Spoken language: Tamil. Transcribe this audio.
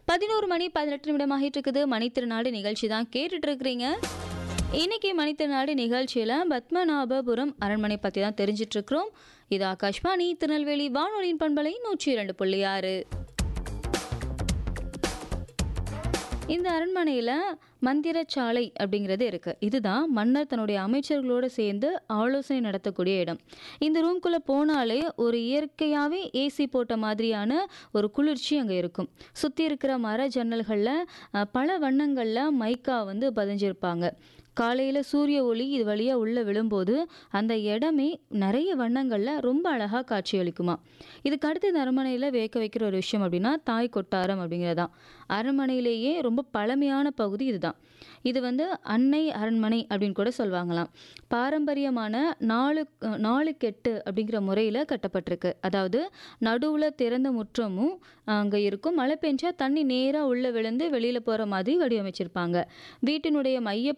பதினோரு மணி பதினெட்டு நிமிடம் ஆகிட்டு இருக்குது மணித்திருநாடு நிகழ்ச்சி தான் கேட்டுட்டு இருக்கிறீங்க இன்னைக்கு மணித்திருநாடு நிகழ்ச்சியில் பத்மநாபபுரம் அரண்மனை பற்றி தான் தெரிஞ்சிட்டு இருக்கிறோம் இது ஆகாஷ்வாணி திருநெல்வேலி வானொலியின் பண்பலை நூற்றி இரண்டு புள்ளி ஆறு இந்த அரண்மனையில் மந்திரச்சாலை அப்படிங்கிறது இருக்குது இதுதான் மன்னர் தன்னுடைய அமைச்சர்களோடு சேர்ந்து ஆலோசனை நடத்தக்கூடிய இடம் இந்த ரூம்குள்ளே போனாலே ஒரு இயற்கையாகவே ஏசி போட்ட மாதிரியான ஒரு குளிர்ச்சி அங்கே இருக்கும் சுற்றி இருக்கிற மர ஜன்னல்களில் அஹ், பல வண்ணங்களில் மைக்கா வந்து பதிஞ்சிருப்பாங்க காலையில் சூரிய ஒளி இது வழியாக உள்ளே விழும்போது அந்த இடமே நிறைய வண்ணங்களில் ரொம்ப அழகாக காட்சியளிக்குமா இதுக்கு அடுத்து இந்த அரண்மனையில் வியக்க வைக்கிற ஒரு விஷயம் அப்படின்னா தாய் கொட்டாரம் அப்படிங்கிறதான் அரண்மனையிலேயே ரொம்ப பழமையான பகுதி இதுதான் இது வந்து அன்னை அரண்மனை அப்படின்னு கூட சொல்லுவாங்களாம் பாரம்பரியமான நாலு நாலு கெட்டு அப்படிங்கிற முறையில் கட்டப்பட்டிருக்கு அதாவது நடுவில் திறந்த முற்றமும் அங்கே இருக்கும் மழை பெஞ்சா தண்ணி நேராக உள்ளே விழுந்து வெளியில் போகிற மாதிரி வடிவமைச்சிருப்பாங்க வீட்டினுடைய மைய